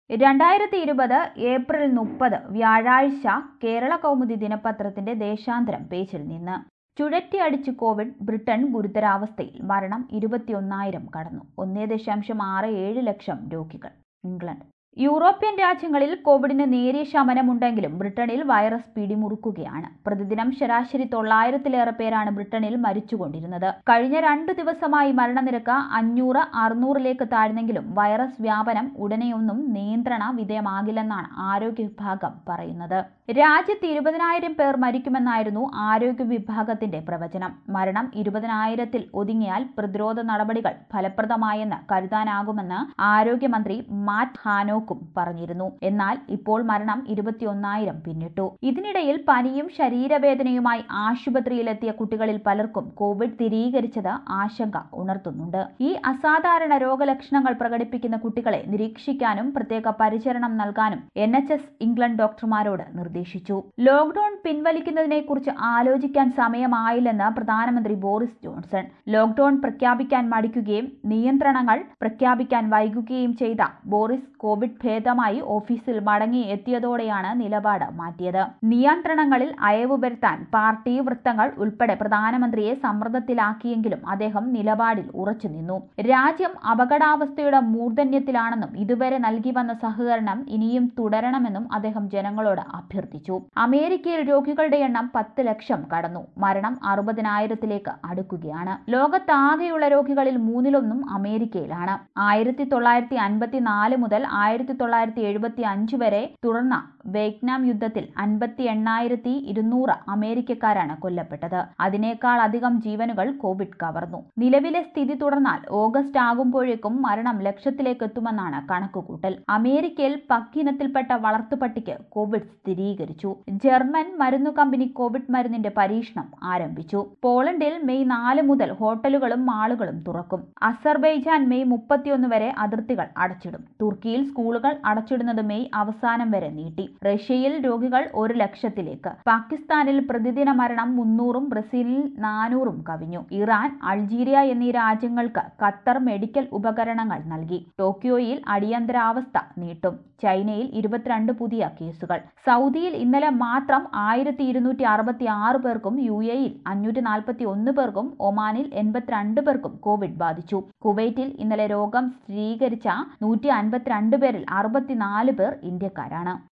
രണ്ടായിരത്തി ഇരുപത് ഏപ്രിൽ മുപ്പത് വ്യാഴാഴ്ച കേരള കൗമുദി ദിനപത്രത്തിന്റെ ദേശാന്തരം പേജിൽ നിന്ന് ചുഴറ്റിയടിച്ച് കോവിഡ് ബ്രിട്ടൻ ഗുരുതരാവസ്ഥയിൽ മരണം ഇരുപത്തിയൊന്നായിരം കടന്നു ഒന്നേ ദശാംശം ആറ് ഏഴ് ലക്ഷം രോഗികൾ ഇംഗ്ലണ്ട് യൂറോപ്യൻ രാജ്യങ്ങളിൽ കോവിഡിന് നേരിയ ശമനമുണ്ടെങ്കിലും ബ്രിട്ടനിൽ വൈറസ് പിടിമുറുക്കുകയാണ് പ്രതിദിനം ശരാശരി തൊള്ളായിരത്തിലേറെ പേരാണ് ബ്രിട്ടനിൽ മരിച്ചുകൊണ്ടിരുന്നത് കഴിഞ്ഞ രണ്ടു ദിവസമായി മരണനിരക്ക് അഞ്ഞൂറ് അറുന്നൂറിലേക്ക് താഴ്ന്നെങ്കിലും വൈറസ് വ്യാപനം ഉടനെയൊന്നും നിയന്ത്രണ വിധേയമാകില്ലെന്നാണ് ആരോഗ്യ വിഭാഗം പറയുന്നത് രാജ്യത്ത് ഇരുപതിനായിരം പേർ മരിക്കുമെന്നായിരുന്നു ആരോഗ്യ വിഭാഗത്തിന്റെ പ്രവചനം മരണം ഇരുപതിനായിരത്തിൽ ഒതുങ്ങിയാൽ പ്രതിരോധ നടപടികൾ ഫലപ്രദമായെന്ന് കരുതാനാകുമെന്ന് ആരോഗ്യമന്ത്രി മാറ്റ് ഹാനോക്കും പറഞ്ഞിരുന്നു എന്നാൽ ഇപ്പോൾ മരണം ഇരുപത്തിയൊന്നായിരം പിന്നിട്ടു ഇതിനിടയിൽ പനിയും ശരീരവേദനയുമായി ആശുപത്രിയിലെത്തിയ കുട്ടികളിൽ പലർക്കും കോവിഡ് സ്ഥിരീകരിച്ചത് ആശങ്ക ഉണർത്തുന്നുണ്ട് ഈ അസാധാരണ രോഗലക്ഷണങ്ങൾ പ്രകടിപ്പിക്കുന്ന കുട്ടികളെ നിരീക്ഷിക്കാനും പ്രത്യേക പരിചരണം നൽകാനും എൻ ഇംഗ്ലണ്ട് ഡോക്ടർമാരോട് നിർദ്ദേശിച്ചു ലോക്ഡൌൺ പിൻവലിക്കുന്നതിനെക്കുറിച്ച് ആലോചിക്കാൻ സമയമായില്ലെന്ന് പ്രധാനമന്ത്രി ബോറിസ് ജോൺസൺ ലോക്ഡൌൺ പ്രഖ്യാപിക്കാൻ മടിക്കുകയും നിയന്ത്രണങ്ങൾ പ്രഖ്യാപിക്കാൻ വൈകുകയും ചെയ്ത ബോറിസ് കോവിഡ് ഭേദമായി ഓഫീസിൽ മടങ്ങി എത്തിയതോടെയാണ് നിലപാട് മാറ്റിയത് നിയന്ത്രണങ്ങളിൽ അയവ് വരുത്താൻ പാർട്ടി വൃത്തങ്ങൾ ഉൾപ്പെടെ പ്രധാനമന്ത്രിയെ സമ്മർദ്ദത്തിലാക്കിയെങ്കിലും അദ്ദേഹം നിലപാടിൽ ഉറച്ചുനിന്നു രാജ്യം അപകടാവസ്ഥയുടെ മൂർധന്യത്തിലാണെന്നും ഇതുവരെ നൽകി വന്ന സഹകരണം ഇനിയും തുടരണമെന്നും അദ്ദേഹം ജനങ്ങളോട് അഭ്യർത്ഥിച്ചു അമേരിക്കയിൽ രോഗികളുടെ എണ്ണം പത്ത് ലക്ഷം കടന്നു മരണം അറുപതിനായിരത്തിലേക്ക് അടുക്കുകയാണ് ലോകത്താകെയുള്ള രോഗികളിൽ മൂന്നിലൊന്നും അമേരിക്കയിലാണ് ആയിരത്തി തൊള്ളായിരത്തി അൻപത്തിനാല് മുതൽ ആയിരത്തി തൊള്ളായിരത്തി എഴുപത്തി അഞ്ച് വരെ തുടർന്ന വിയറ്റ്നാം യുദ്ധത്തിൽ അൻപത്തി എണ്ണായിരത്തി ഇരുന്നൂറ് അമേരിക്കക്കാരാണ് കൊല്ലപ്പെട്ടത് അതിനേക്കാൾ അധികം ജീവനുകൾ കോവിഡ് കവർന്നു നിലവിലെ സ്ഥിതി തുടർന്നാൽ ഓഗസ്റ്റ് ആകുമ്പോഴേക്കും മരണം ലക്ഷത്തിലേക്ക് എത്തുമെന്നാണ് കണക്കുകൂട്ടൽ അമേരിക്കയിൽ പക്കിനത്തിൽപ്പെട്ട വളർത്തുപട്ടിക്ക് കോവിഡ് സ്ഥിരീകരിച്ചു ജർമ്മൻ മരുന്നു കമ്പനി കോവിഡ് മരുന്നിന്റെ പരീക്ഷണം ആരംഭിച്ചു പോളണ്ടിൽ മെയ് നാല് മുതൽ ഹോട്ടലുകളും മാളുകളും തുറക്കും അസർബൈജാൻ മെയ് മുപ്പത്തിയൊന്ന് വരെ അതിർത്തികൾ അടച്ചിടും തുർക്കിയിൽ സ്കൂളുകൾ അടച്ചിടുന്നത് മെയ് അവസാനം വരെ നീട്ടി റഷ്യയിൽ രോഗികൾ ഒരു ലക്ഷത്തിലേക്ക് പാകിസ്ഥാനിൽ പ്രതിദിന മരണം മുന്നൂറും ബ്രസീലിൽ നാനൂറും കവിഞ്ഞു ഇറാൻ അൾജീരിയ എന്നീ രാജ്യങ്ങൾക്ക് ഖത്തർ മെഡിക്കൽ ഉപകരണങ്ങൾ നൽകി ടോക്കിയോയിൽ അടിയന്തരാവസ്ഥ നീട്ടും ചൈനയിൽ ഇരുപത്തിരണ്ട് പുതിയ കേസുകൾ സൗദിയിൽ ഇന്നലെ മാത്രം ആയിരത്തി ഇരുന്നൂറ്റി അറുപത്തി ആറ് പേർക്കും യു എയിൽ അഞ്ഞൂറ്റി നാൽപ്പത്തി ഒന്ന് പേർക്കും ഒമാനിൽ എൺപത്തിരണ്ട് പേർക്കും കോവിഡ് ബാധിച്ചു കുവൈറ്റിൽ ഇന്നലെ രോഗം സ്ഥിരീകരിച്ച നൂറ്റി അൻപത്തിരണ്ട് പേരിൽ അറുപത്തിനാല് പേർ ഇന്ത്യക്കാരാണ്